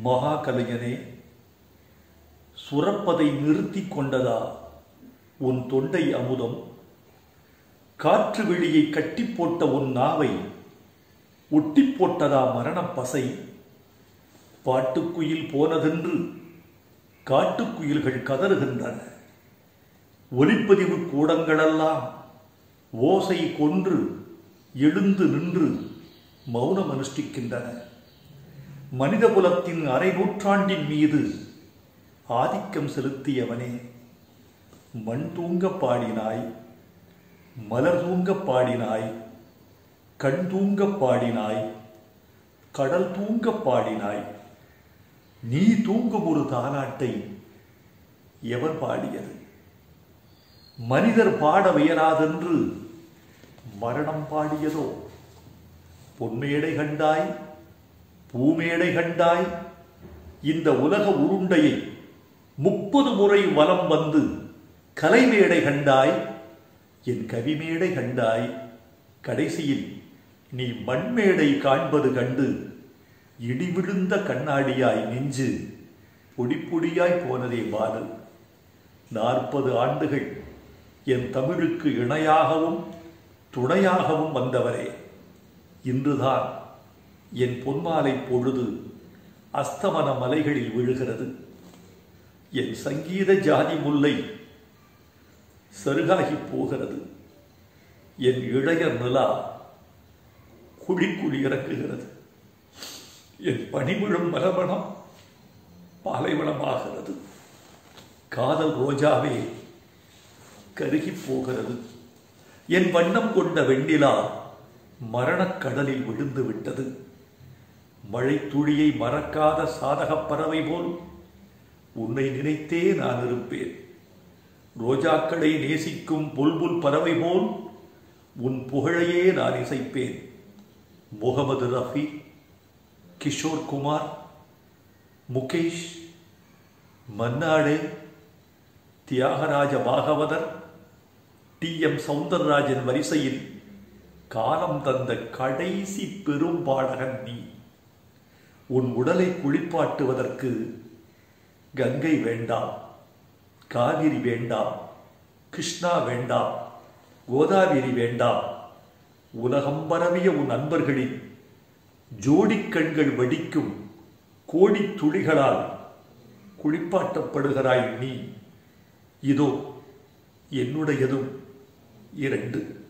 மகாகலைஞனே சுரப்பதை நிறுத்திக் கொண்டதா உன் தொண்டை அமுதம் காற்று வெளியை கட்டி போட்ட உன் நாவை ஒட்டி போட்டதா மரணப் பசை பாட்டுக்குயில் போனதென்று காட்டுக்குயில்கள் கதறுகின்றன ஒலிப்பதிவு கூடங்களெல்லாம் ஓசை கொன்று எழுந்து நின்று மௌனம் அனுஷ்டிக்கின்றன மனிதகுலத்தின் அரை நூற்றாண்டின் மீது ஆதிக்கம் செலுத்தியவனே மண் தூங்க பாடினாய் மலர் தூங்க பாடினாய் கண் தூங்க பாடினாய் கடல் தூங்க பாடினாய் நீ தூங்கும் ஒரு தாலாட்டை எவர் பாடியது மனிதர் பாட வியலாதென்று மரணம் பாடியதோ பொன்மேடை கண்டாய் பூமேடை கண்டாய் இந்த உலக உருண்டையை முப்பது முறை வலம் வந்து கலைமேடை கண்டாய் என் கவிமேடை கண்டாய் கடைசியில் நீ மண்மேடை காண்பது கண்டு இடிவிழுந்த கண்ணாடியாய் நெஞ்சு பொடிப்பொடியாய் போனதே பாடல் நாற்பது ஆண்டுகள் என் தமிழுக்கு இணையாகவும் துணையாகவும் வந்தவரே இன்றுதான் என் பொன்மாலை பொழுது அஸ்தமன மலைகளில் விழுகிறது என் சங்கீத ஜாதி முல்லை சருகாகி போகிறது என் இளையர் நிலா குழிக்குழி இறக்குகிறது என் பனிவிழும் மலமணம் பாலைவனமாகிறது காதல் ரோஜாவே கருகி போகிறது என் வண்ணம் கொண்ட வெண்ணிலா மரணக் கடலில் விழுந்து விட்டது மழை துளியை மறக்காத சாதகப் பறவை போல் உன்னை நினைத்தே நான் இருப்பேன் ரோஜாக்களை நேசிக்கும் புல்புல் பறவை போல் உன் புகழையே நான் இசைப்பேன் முகமது ரஃபி கிஷோர் குமார் முகேஷ் மன்னாடே தியாகராஜ பாகவதர் டி எம் சவுந்தரராஜன் வரிசையில் காலம் தந்த கடைசி பெரும்பாடகன் நீ உன் உடலை குளிப்பாட்டுவதற்கு கங்கை வேண்டாம் காவிரி வேண்டாம் கிருஷ்ணா வேண்டாம் கோதாவரி வேண்டாம் உலகம் பரவிய உன் நண்பர்களின் ஜோடிக் கண்கள் வடிக்கும் கோடித் துளிகளால் குளிப்பாட்டப்படுகிறாய் நீ இதோ என்னுடையதும் இரண்டு